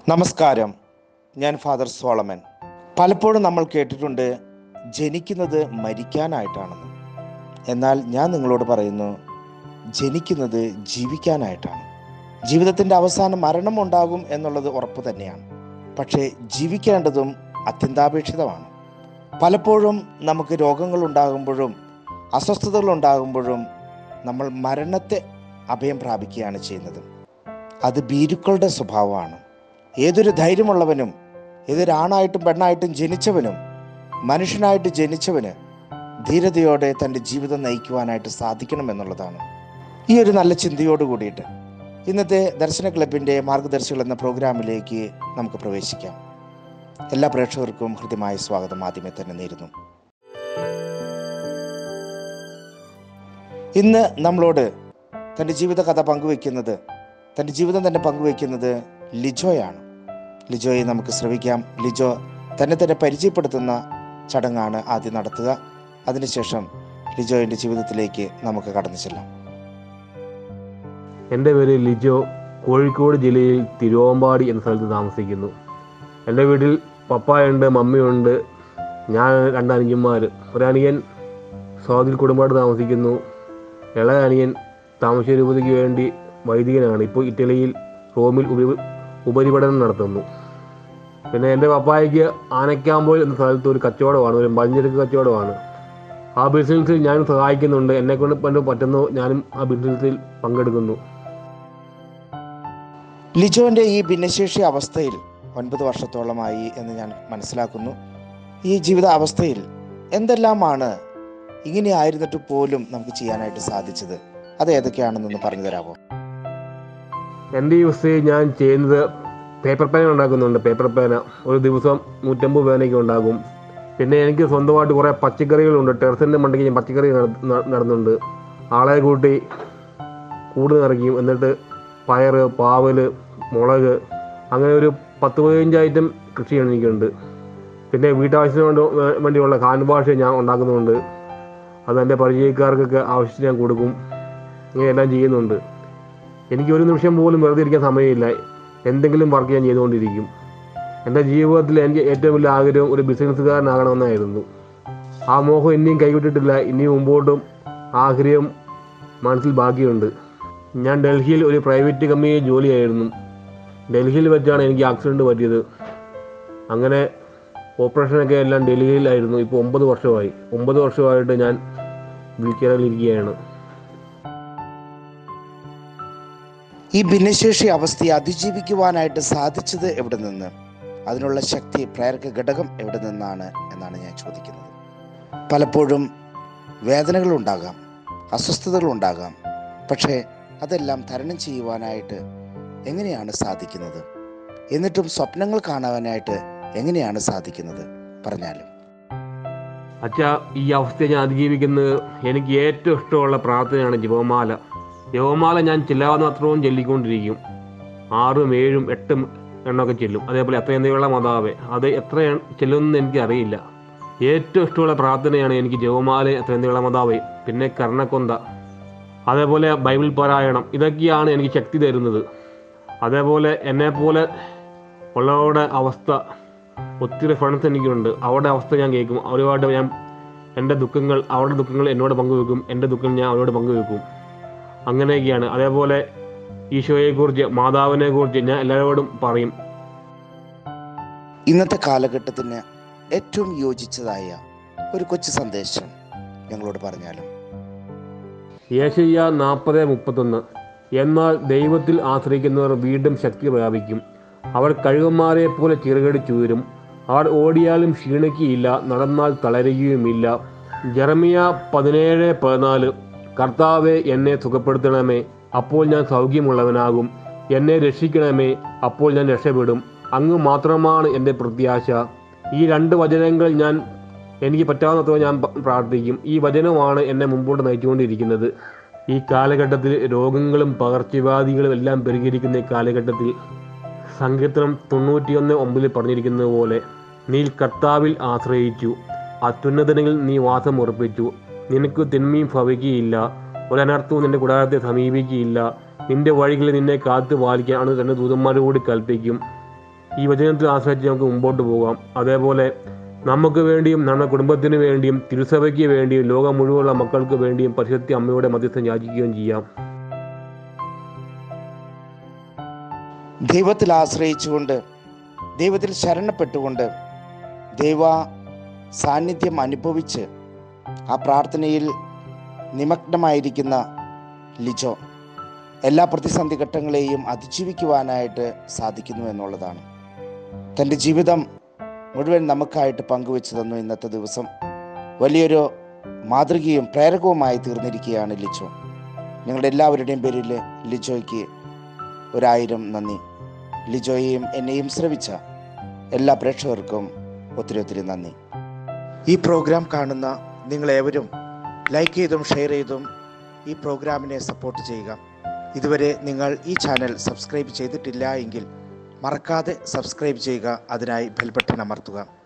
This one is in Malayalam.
നമസ്കാരം ഞാൻ ഫാദർ സോളമൻ പലപ്പോഴും നമ്മൾ കേട്ടിട്ടുണ്ട് ജനിക്കുന്നത് മരിക്കാനായിട്ടാണെന്ന് എന്നാൽ ഞാൻ നിങ്ങളോട് പറയുന്നു ജനിക്കുന്നത് ജീവിക്കാനായിട്ടാണ് ജീവിതത്തിൻ്റെ അവസാനം മരണം ഉണ്ടാകും എന്നുള്ളത് ഉറപ്പ് തന്നെയാണ് പക്ഷേ ജീവിക്കേണ്ടതും അത്യന്താപേക്ഷിതമാണ് പലപ്പോഴും നമുക്ക് രോഗങ്ങൾ ഉണ്ടാകുമ്പോഴും അസ്വസ്ഥതകൾ ഉണ്ടാകുമ്പോഴും നമ്മൾ മരണത്തെ അഭയം പ്രാപിക്കുകയാണ് ചെയ്യുന്നത് അത് ഭീരുക്കളുടെ സ്വഭാവമാണ് ഏതൊരു ധൈര്യമുള്ളവനും ഏതൊരാണായിട്ടും പെണ്ണായിട്ടും ജനിച്ചവനും മനുഷ്യനായിട്ട് ജനിച്ചവന് ധീരതയോടെ തൻ്റെ ജീവിതം നയിക്കുവാനായിട്ട് സാധിക്കണം എന്നുള്ളതാണ് ഈ ഒരു നല്ല ചിന്തയോട് കൂടിയിട്ട് ഇന്നത്തെ ദർശന ക്ലബിൻ്റെ മാർഗദർശികൾ എന്ന പ്രോഗ്രാമിലേക്ക് നമുക്ക് പ്രവേശിക്കാം എല്ലാ പ്രേക്ഷകർക്കും ഹൃദ്യമായ സ്വാഗതം ആദ്യമേ തന്നെ നേരുന്നു ഇന്ന് നമ്മളോട് തൻ്റെ ജീവിത കഥ പങ്കുവെക്കുന്നത് തൻ്റെ ജീവിതം തന്നെ പങ്കുവെക്കുന്നത് ലിജോയാണ് ലിജോയെ നമുക്ക് ശ്രമിക്കാം ലിജോ തന്നെ തന്നെ പരിചയപ്പെടുത്തുന്ന ചടങ്ങാണ് ആദ്യം നടത്തുക അതിനുശേഷം ലിജോയുടെ ജീവിതത്തിലേക്ക് നമുക്ക് കടന്നു ചെല്ലാം എൻ്റെ പേര് ലിജോ കോഴിക്കോട് ജില്ലയിൽ തിരുവമ്പാടി എന്ന സ്ഥലത്ത് താമസിക്കുന്നു എൻ്റെ വീട്ടിൽ പപ്പായുണ്ട് മമ്മിയുണ്ട് ഞാൻ രണ്ട് അനിയന്മാർ ഒരനിയൻ സ്വാതിൽ കുടുംബമായിട്ട് താമസിക്കുന്നു ഇളയ അനിയൻ താമരശ്ശേരി ഉപതിക്ക് വേണ്ടി വൈദികനാണ് ഇപ്പോൾ ഇറ്റലിയിൽ റോമിൽ ഉപ ഉപരിപഠനം നടത്തുന്നു പിന്നെ എൻ്റെ പപ്പായ്ക്ക് ആനക്കാമ്പോയിൽ എന്ന സ്ഥലത്ത് ഒരു കച്ചവടമാണ് ഒരു മഞ്ഞെടുക്ക് കച്ചവടമാണ് ആ ബിസിനസ്സിൽ ഞാൻ സഹായിക്കുന്നുണ്ട് എന്നെക്കൊണ്ട് കൊണ്ട് പറ്റുന്നു ഞാനും ആ ബിസിനസ്സിൽ പങ്കെടുക്കുന്നു ലിജോന്റെ ഈ ഭിന്നശേഷി അവസ്ഥയിൽ ഒൻപത് വർഷത്തോളമായി എന്ന് ഞാൻ മനസ്സിലാക്കുന്നു ഈ ജീവിത അവസ്ഥയിൽ എന്തെല്ലാമാണ് ഇങ്ങനെ ആയിരുന്നിട്ട് പോലും നമുക്ക് ചെയ്യാനായിട്ട് സാധിച്ചത് അത് ഏതൊക്കെയാണെന്നൊന്ന് പറഞ്ഞു തരാമോ എൻ്റെ ഈ അവസ്ഥയിൽ ഞാൻ ചെയ്യുന്നത് പേപ്പർ പേന ഉണ്ടാക്കുന്നുണ്ട് പേപ്പർ പേന ഒരു ദിവസം നൂറ്റമ്പത് പേനയൊക്കെ ഉണ്ടാകും പിന്നെ എനിക്ക് സ്വന്തമായിട്ട് കുറേ പച്ചക്കറികളുണ്ട് ടെറസിൻ്റെ മണ്ടയ്ക്ക് ഞാൻ പച്ചക്കറി നട- ന- നടുന്നുണ്ട് ആളെ കൂട്ടി കൂട് നിറയ്ക്കും എന്നിട്ട് പയർ പാവല് മുളക് അങ്ങനെ ഒരു പത്ത് പതിനഞ്ച് ഐറ്റം കൃഷിയാണ് എനിക്കുണ്ട് പിന്നെ വീട്ടാവശ്യത്തിന് വേണ്ടി വേ- വേണ്ടിയുള്ള ഹാൻഡ് വാഷ് ഞാൻ ഉണ്ടാക്കുന്നുണ്ട് അത് എൻ്റെ പരിചയക്കാർക്കൊക്കെ ആവശ്യത്തിന് ഞാൻ കൊടുക്കും ഇങ്ങനെയെല്ലാം ചെയ്യുന്നുണ്ട് എനിക്ക് ഒരു നിമിഷം പോലും വെറുതെ ഇരിക്കാൻ സമയമില്ല എന്തെങ്കിലും വർക്ക് ഞാൻ ചെയ്തുകൊണ്ടിരിക്കും എൻ്റെ ജീവിതത്തിൽ എനിക്ക് ഏറ്റവും വലിയ ആഗ്രഹം ഒരു ബിസിനസ്സുകാരനാകണമെന്നായിരുന്നു ആ മോഹം ഇനിയും കൈവിട്ടിട്ടില്ല ഇനിയും മുമ്പോട്ടും ആഗ്രഹം മനസ്സിൽ ബാക്കിയുണ്ട് ഞാൻ ഡൽഹിയിൽ ഒരു പ്രൈവറ്റ് കമ്പനിയിൽ ജോലിയായിരുന്നു ഡൽഹിയിൽ വെച്ചാണ് എനിക്ക് ആക്സിഡൻറ്റ് പറ്റിയത് അങ്ങനെ ഓപ്പറേഷനൊക്കെ എല്ലാം ഡൽഹിയിലായിരുന്നു ഇപ്പോൾ ഒമ്പത് വർഷമായി ഒമ്പത് വർഷമായിട്ട് ഞാൻ വീൽ ചെയറിലിരിക്കുകയാണ് ഈ ഭിന്നശേഷി അവസ്ഥയെ അതിജീവിക്കുവാനായിട്ട് സാധിച്ചത് എവിടെ നിന്ന് അതിനുള്ള ശക്തി പ്രേരക ഘടകം എവിടെ നിന്നാണ് എന്നാണ് ഞാൻ ചോദിക്കുന്നത് പലപ്പോഴും വേദനകൾ ഉണ്ടാകാം അസ്വസ്ഥതകൾ ഉണ്ടാകാം പക്ഷേ അതെല്ലാം തരണം ചെയ്യുവാനായിട്ട് എങ്ങനെയാണ് സാധിക്കുന്നത് എന്നിട്ടും സ്വപ്നങ്ങൾ കാണാനായിട്ട് എങ്ങനെയാണ് സാധിക്കുന്നത് പറഞ്ഞാലും അച്ഛാ ഈ അവസ്ഥയെ ഞാൻ അതിജീവിക്കുന്നത് എനിക്ക് ഏറ്റവും ഇഷ്ടമുള്ള പ്രാർത്ഥനയാണ് ജപമാല ജപമാല ഞാൻ ചെല്ലാവുന്ന അത്രയും ചൊല്ലിക്കൊണ്ടിരിക്കും ആറും ഏഴും എട്ടും എണ്ണമൊക്കെ ചെല്ലും അതേപോലെ എത്ര എന്തെയുള്ള മതാവേ അത് എത്ര ചെല്ലുമെന്ന് എനിക്ക് അറിയില്ല ഏറ്റവും ഇഷ്ടമുള്ള പ്രാർത്ഥനയാണ് എനിക്ക് ജപമാല എത്ര എന്തെയുള്ള മതാവേ പിന്നെ കർണക്കൊന്ത അതേപോലെ ബൈബിൾ പാരായണം ഇതൊക്കെയാണ് എനിക്ക് ശക്തി തരുന്നത് അതേപോലെ എന്നെപ്പോലെ ഉള്ളവരുടെ അവസ്ഥ ഒത്തിരി ഫ്രണ്ട്സ് എനിക്കുണ്ട് അവരുടെ അവസ്ഥ ഞാൻ കേൾക്കും അവരുമായിട്ട് ഞാൻ എൻ്റെ ദുഃഖങ്ങൾ അവരുടെ ദുഃഖങ്ങൾ എന്നോട് പങ്കുവെക്കും എൻ്റെ ദുഃഖങ്ങൾ ഞാൻ അവരോട് പങ്കുവെക്കും അങ്ങനെയൊക്കെയാണ് അതേപോലെ ഈശോയെക്കുറിച്ച് മാതാവിനെക്കുറിച്ച് ഞാൻ എല്ലാവരോടും പറയും ഇന്നത്തെ കാലഘട്ടത്തിന് ഏറ്റവും യോജിച്ചതായ ഒരു കൊച്ചു സന്ദേശം ഞങ്ങളോട് പറഞ്ഞാലും യേശയ്യ നാൽപ്പത് മുപ്പത്തൊന്ന് എന്നാൽ ദൈവത്തിൽ ആശ്രയിക്കുന്നവർ വീണ്ടും ശക്തി പ്രാപിക്കും അവർ കഴുകന്മാരെ പോലെ ചിറകടിച്ചുയരും അവർ ഓടിയാലും ക്ഷീണിക്കുകയില്ല നടന്നാൽ തളരുകയുമില്ല ജെറമിയ പതിനേഴ് പതിനാല് കർത്താവെ എന്നെ സുഖപ്പെടുത്തണമേ അപ്പോൾ ഞാൻ സൗഖ്യമുള്ളവനാകും എന്നെ രക്ഷിക്കണമേ അപ്പോൾ ഞാൻ രക്ഷപ്പെടും അങ്ങ് മാത്രമാണ് എൻ്റെ പ്രത്യാശ ഈ രണ്ട് വചനങ്ങൾ ഞാൻ എനിക്ക് പറ്റാവുന്നത്ര ഞാൻ പ- പ്രാർത്ഥിക്കും ഈ വചനമാണ് എന്നെ മുമ്പോട്ട് നയിച്ചുകൊണ്ടിരിക്കുന്നത് ഈ കാലഘട്ടത്തിൽ രോഗങ്ങളും പകർച്ചവ്യാധികളും എല്ലാം പെരുകിയിരിക്കുന്ന ഈ കാലഘട്ടത്തിൽ സങ്കീർത്തനം തൊണ്ണൂറ്റിയൊന്ന് ഒമ്പതിൽ പറഞ്ഞിരിക്കുന്നത് പോലെ നീ കർത്താവിൽ ആശ്രയിച്ചു അത്യുന്നതനിൽ നീ വാസം ഉറപ്പിച്ചു നിനക്ക് തിന്മയും ഭവിക്കുകയില്ല ഒരനർത്ഥവും നിന്റെ കൂടാരത്തെ സമീപിക്കുകയില്ല നിന്റെ വഴികളിൽ നിന്നെ കാത്തു പാലിക്കാണ് തന്റെ ദൂതന്മാരോട് കൽപ്പിക്കും ഈ വചനത്തിൽ ആശ്രയിച്ച് നമുക്ക് മുമ്പോട്ട് പോകാം അതേപോലെ നമുക്ക് വേണ്ടിയും നമ്മുടെ കുടുംബത്തിന് വേണ്ടിയും തിരുസഭയ്ക്ക് വേണ്ടിയും ലോകം മുഴുവനുള്ള മക്കൾക്ക് വേണ്ടിയും പരിശുദ്ധ അമ്മയുടെ മധ്യസ്ഥം യാചിക്കുകയും ചെയ്യാം ദൈവത്തിൽ ആശ്രയിച്ചുകൊണ്ട് ദൈവത്തിൽ ശരണപ്പെട്ടുകൊണ്ട് ദൈവ സാന്നിധ്യം അനുഭവിച്ച് ആ പ്രാർത്ഥനയിൽ നിമഗ്നമായിരിക്കുന്ന ലിജോ എല്ലാ പ്രതിസന്ധി ഘട്ടങ്ങളെയും അതിജീവിക്കുവാനായിട്ട് സാധിക്കുന്നു എന്നുള്ളതാണ് തൻ്റെ ജീവിതം മുഴുവൻ നമുക്കായിട്ട് പങ്കുവെച്ചു തന്നു ഇന്നത്തെ ദിവസം വലിയൊരു മാതൃകയും പ്രേരകവുമായി തീർന്നിരിക്കുകയാണ് ലിജോ നിങ്ങളുടെ എല്ലാവരുടെയും പേരിൽ ലിജോയ്ക്ക് ഒരായിരം നന്ദി ലിജോയെയും എന്നെയും ശ്രവിച്ച എല്ലാ പ്രേക്ഷകർക്കും ഒത്തിരി ഒത്തിരി നന്ദി ഈ പ്രോഗ്രാം കാണുന്ന നിങ്ങളേവരും ലൈക്ക് ചെയ്തും ഷെയർ ചെയ്തും ഈ പ്രോഗ്രാമിനെ സപ്പോർട്ട് ചെയ്യുക ഇതുവരെ നിങ്ങൾ ഈ ചാനൽ സബ്സ്ക്രൈബ് ചെയ്തിട്ടില്ല എങ്കിൽ മറക്കാതെ സബ്സ്ക്രൈബ് ചെയ്യുക അതിനായി ബെൽ ബട്ടൺ അമർത്തുക